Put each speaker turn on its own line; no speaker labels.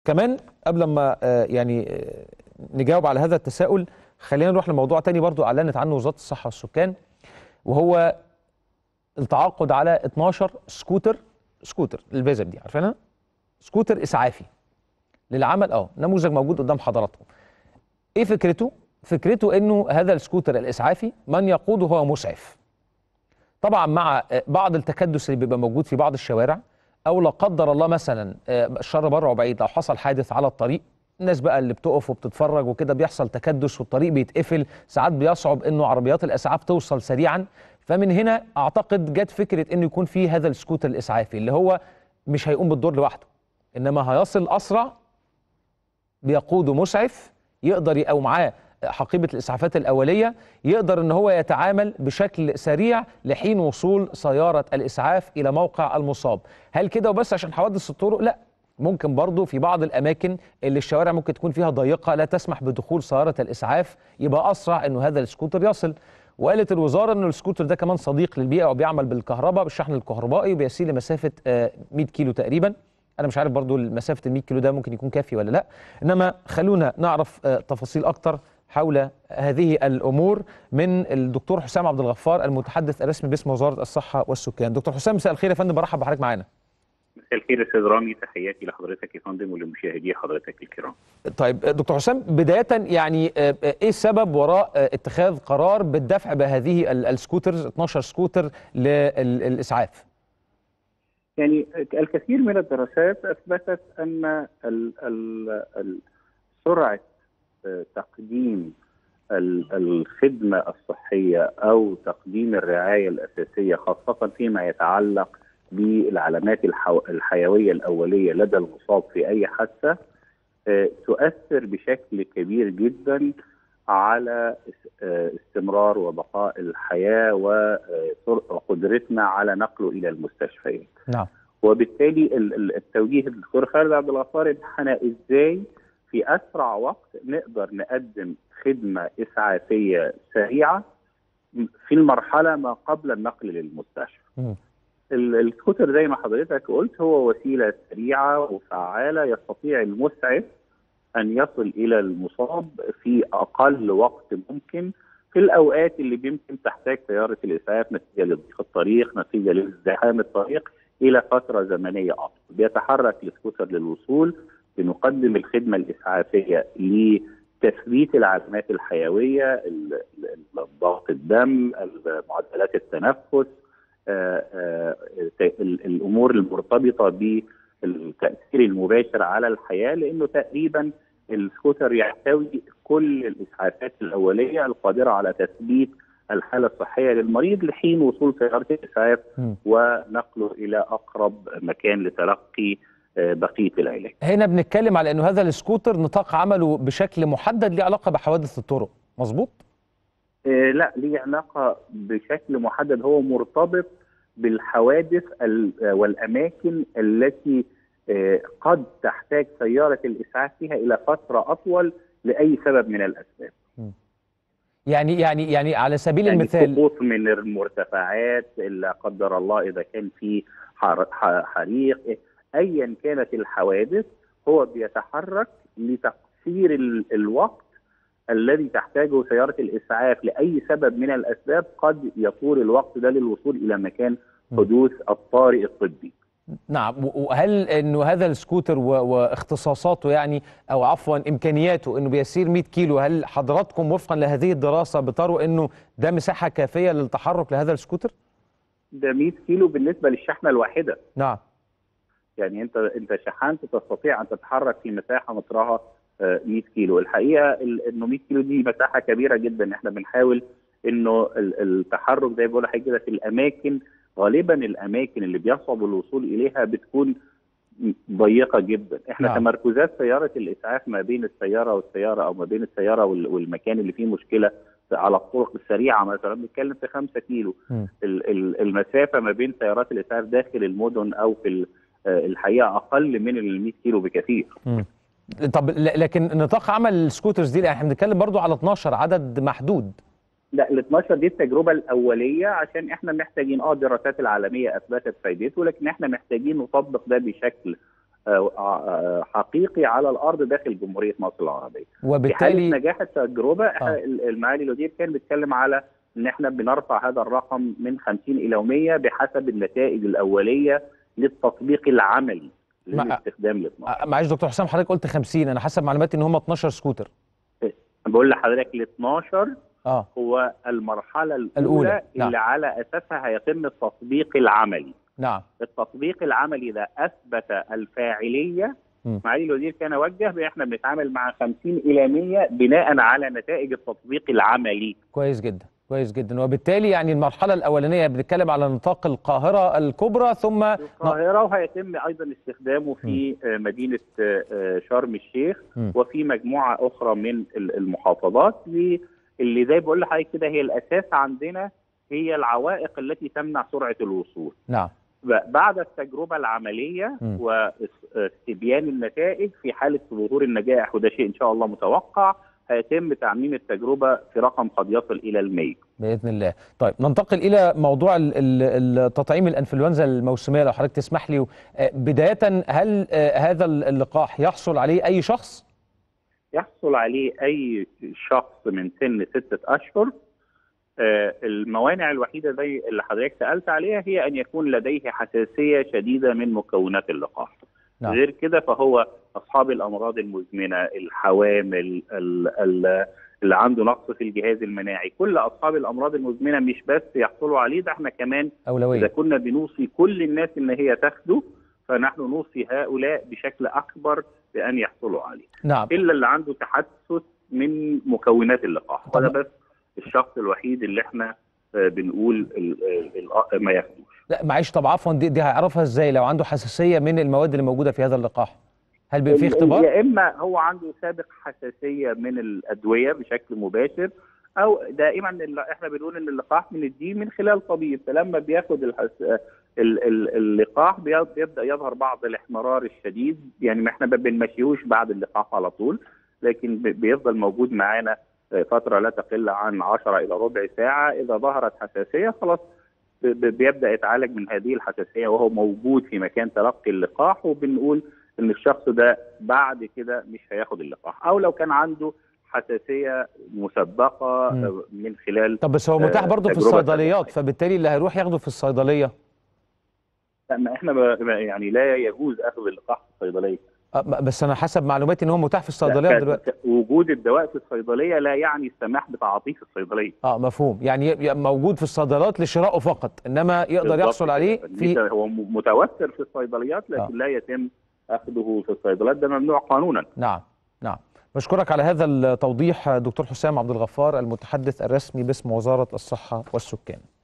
كمان قبل ما آه، يعني آه، نجاوب على هذا التساؤل خلينا نروح لموضوع تاني برضو اعلنت عنه وزاره الصحه والسكان وهو التعاقد على 12 سكوتر سكوتر الفيزب دي عارفينها سكوتر اسعافي للعمل اه نموذج موجود قدام حضراتكم ايه فكرته فكرته انه هذا السكوتر الاسعافي من يقوده هو مسعف طبعا مع آه، بعض التكدس اللي بيبقى موجود في بعض الشوارع او لا قدر الله مثلا آه، الشر بره وبعيد لو حصل حادث على الطريق الناس بقى اللي بتقف وبتتفرج وكده بيحصل تكدس والطريق بيتقفل ساعات بيصعب انه عربيات الاسعاف توصل سريعا فمن هنا اعتقد جت فكره انه يكون في هذا السكوتر الاسعافي اللي هو مش هيقوم بالدور لوحده انما هيصل اسرع بيقوده مسعف يقدر ي- او معاه حقيبه الاسعافات الاوليه يقدر ان هو يتعامل بشكل سريع لحين وصول سياره الاسعاف الى موقع المصاب هل كده وبس عشان حوادث الطرق لا ممكن برضو في بعض الاماكن اللي الشوارع ممكن تكون فيها ضيقه لا تسمح بدخول سياره الاسعاف يبقى اسرع انه هذا السكوتر يصل وقالت الوزاره ان السكوتر ده كمان صديق للبيئه وبيعمل بالكهرباء بالشحن الكهربائي وبيسير لمسافه آه، 100 كيلو تقريبا انا مش عارف برضو مسافه ال 100 كيلو ده ممكن يكون كافي ولا لا انما خلونا نعرف آه، تفاصيل اكتر حول هذه الامور من الدكتور حسام عبد الغفار المتحدث الرسمي باسم وزاره الصحه والسكان دكتور حسام مساء الخير يا فندم برحب بحضرتك معانا
مساء الخير يا استاذ رامي تحياتي لحضرتك يا فندم ولمشاهدي حضرتك الكرام.
طيب دكتور حسام بدايه يعني آه، آه، ايه السبب وراء آه، اتخاذ قرار بالدفع بهذه ال- السكوترز 12 سكوتر للاسعاف
يعني الكثير من الدراسات اثبتت ان ال ال ال سرعه آه، تقديم ال- الخدمه الصحيه او تقديم الرعايه الاساسيه خاصه فيما يتعلق بالعلامات الحو- الحيويه الاوليه لدى المصاب في اي حادثه آه، تؤثر بشكل كبير جدا على اس- آه، استمرار وبقاء الحياه وسر- وقدرتنا على نقله الى المستشفيات.
نعم
وبالتالي ال- ال- التوجيه الدكتور خالد عبد الغفار انحنى ازاي في اسرع وقت نقدر نقدم خدمه اسعافيه سريعه في المرحله ما قبل النقل للمستشفى.
مم.
ال- السكوتر زي ما حضرتك قلت هو وسيله سريعه وفعاله يستطيع المسعف ان يصل الى المصاب في اقل وقت ممكن في الاوقات اللي يمكن تحتاج سياره الاسعاف نتيجه لضيق الطريق نتيجه لازدحام الطريق الى فتره زمنيه اطول بيتحرك السكوتر للوصول بنقدم الخدمه الاسعافيه لتثبيت العلامات الحيويه ال- ال- ضغط الدم معدلات التنفس آه، آه، ال- الامور المرتبطه بالتاثير المباشر على الحياه لانه تقريبا السكوتر يحتوي كل الاسعافات الاوليه القادره على تثبيت الحاله الصحيه للمريض لحين وصول سياره الاسعاف
مم.
ونقله الى اقرب مكان لتلقي آه، بقيه العلاج.
هنا بنتكلم على انه هذا السكوتر نطاق عمله بشكل محدد ليه علاقه بحوادث الطرق مظبوط
آه، لا ليه علاقه بشكل محدد هو مرتبط بالحوادث ال- آه، والاماكن التي آه، قد تحتاج سياره الاسعاف فيها الى فتره اطول لاي سبب من الاسباب.
يعني يعني يعني على سبيل
يعني
المثال
سقوط من المرتفعات لا قدر الله اذا كان في حر- ح- حريق ايا كانت الحوادث هو بيتحرك لتقصير ال- الوقت الذي تحتاجه سياره الاسعاف لاي سبب من الاسباب قد يطول الوقت ده للوصول الى مكان حدوث الطارئ الطبي.
نعم و- وهل انه هذا السكوتر و- واختصاصاته يعني او عفوا امكانياته انه بيسير 100 كيلو هل حضراتكم وفقا لهذه الدراسه بتروا انه ده مساحه كافيه للتحرك لهذا السكوتر؟
ده 100 كيلو بالنسبه للشحنه الواحده.
نعم
يعني انت انت شحنت تستطيع ان تتحرك في مساحه مترها آه، 100 كيلو الحقيقه ال- انه 100 كيلو دي مساحه كبيره جدا احنا بنحاول انه ال- التحرك زي ما بقول لحضرتك كده في الاماكن غالبا الاماكن اللي بيصعب الوصول اليها بتكون ضيقه جدا احنا
نعم.
نعم. تمركزات سياره الاسعاف ما بين السياره والسياره او ما بين السياره وال- والمكان اللي فيه مشكله على الطرق السريعه مثلا بنتكلم في 5 كيلو
مم.
ال- ال- المسافه ما بين سيارات الاسعاف داخل المدن او في ال- آه، الحقيقه اقل من ال 100 كيلو بكثير
مم. طب ل- لكن نطاق عمل السكوترز دي يعني احنا بنتكلم برضو على 12 عدد محدود
لا ال 12 دي التجربه الاوليه عشان احنا محتاجين اه الدراسات العالميه اثبتت فائدته لكن احنا محتاجين نطبق ده بشكل آه، آه، حقيقي على الارض داخل جمهوريه مصر العربيه. في حاله
وبالتالي
نجاح التجربه
آه.
آه. المعالي الوزير كان بيتكلم على ان احنا بنرفع هذا الرقم من 50 الى 100 بحسب النتائج الاوليه للتطبيق العملي
مع-
للاستخدام ال 12
آه، معلش دكتور حسام حضرتك قلت 50 انا حسب معلوماتي ان هم 12 سكوتر
بقول لحضرتك ال 12
اه
هو المرحله الاولى,
الأولى، نعم.
اللي على اساسها هيتم التطبيق العملي.
نعم
التطبيق العملي ده اثبت الفاعليه
م.
معالي الوزير كان وجه بان احنا بنتعامل مع 50 الى 100 بناء على نتائج التطبيق العملي.
كويس جدا كويس جدا وبالتالي يعني المرحله الاولانيه بنتكلم على نطاق القاهره الكبرى ثم
في القاهرة وهيتم أيضا استخدامه في آه، مدينة آه، آه، شرم الشيخ
م.
وفي مجموعة أخرى من ال- المحافظات ل- اللي زي بقول لحضرتك كده هي الأساس عندنا هي العوائق التي تمنع سرعة الوصول
نعم
ب- بعد التجربة العملية
م.
واستبيان النتائج في حالة ظهور النجاح وده شيء إن شاء الله متوقع هيتم تعميم التجربة في رقم قد يصل إلى المية
باذن الله طيب ننتقل الى موضوع ال- ال- التطعيم الانفلونزا الموسميه لو حضرتك تسمح لي آه، بدايه هل آه، هذا اللقاح يحصل عليه اي شخص
يحصل عليه اي شخص من سن ستة اشهر آه، الموانع الوحيده زي اللي حضرتك سالت عليها هي ان يكون لديه حساسيه شديده من مكونات اللقاح
نعم.
غير كده فهو اصحاب الامراض المزمنه الحوامل ال- ال- اللي عنده نقص في الجهاز المناعي كل اصحاب الامراض المزمنه مش بس يحصلوا عليه ده احنا كمان اذا
اولويه
كنا بنوصي كل الناس ان هي تاخده فنحن نوصي هؤلاء بشكل اكبر بان يحصلوا عليه
نعم
الا اللي عنده تحسس من مكونات اللقاح
طب-
وده بس الشخص الوحيد اللي احنا آه، بنقول ال- ال- ال- ما ياخدوش
لا معلش طب عفوا دي, دي هيعرفها ازاي لو عنده حساسيه من المواد اللي موجوده في هذا اللقاح هل بيبقى في
ال-
اختبار
يا اما هو عنده سابق حساسيه من الادويه بشكل مباشر او دائما ال- احنا بنقول ان اللقاح من الدين من خلال طبيب فلما بياخد الحس... ال- ال- اللقاح بي- بيبدا يظهر بعض الاحمرار الشديد يعني ما احنا ما بنمشيهوش بعد اللقاح على طول لكن ب- بيفضل موجود معانا آه، فتره لا تقل عن 10 الى ربع ساعه اذا ظهرت حساسيه خلاص ب- ب- بيبدا يتعالج من هذه الحساسيه وهو موجود في مكان تلقي اللقاح وبنقول ان الشخص ده بعد كده مش هياخد اللقاح او لو كان عنده حساسيه مسبقه
مم.
آه، من خلال
طب بس هو متاح
آه،
برضه في
تجربة
الصيدليات
سابقة.
فبالتالي اللي هيروح ياخده في الصيدليه
ما احنا ب- يعني لا يجوز اخذ اللقاح في الصيدليه
آه، بس انا حسب معلوماتي ان هو متاح في
لا،
الصيدليات
ك-
دلوقتي
ك- وجود الدواء في الصيدليه لا يعني السماح بتعاطيه في الصيدليه
اه مفهوم يعني ي- ي- موجود في الصيدليات لشرائه فقط انما يقدر
بالضبط
يحصل
كده.
عليه
ليس-
في
هو م- متوفر في الصيدليات لكن
آه.
لا يتم اخذه في الصيدليات ده ممنوع قانونا
نعم نعم بشكرك على هذا التوضيح دكتور حسام عبد الغفار المتحدث الرسمي باسم وزاره الصحه والسكان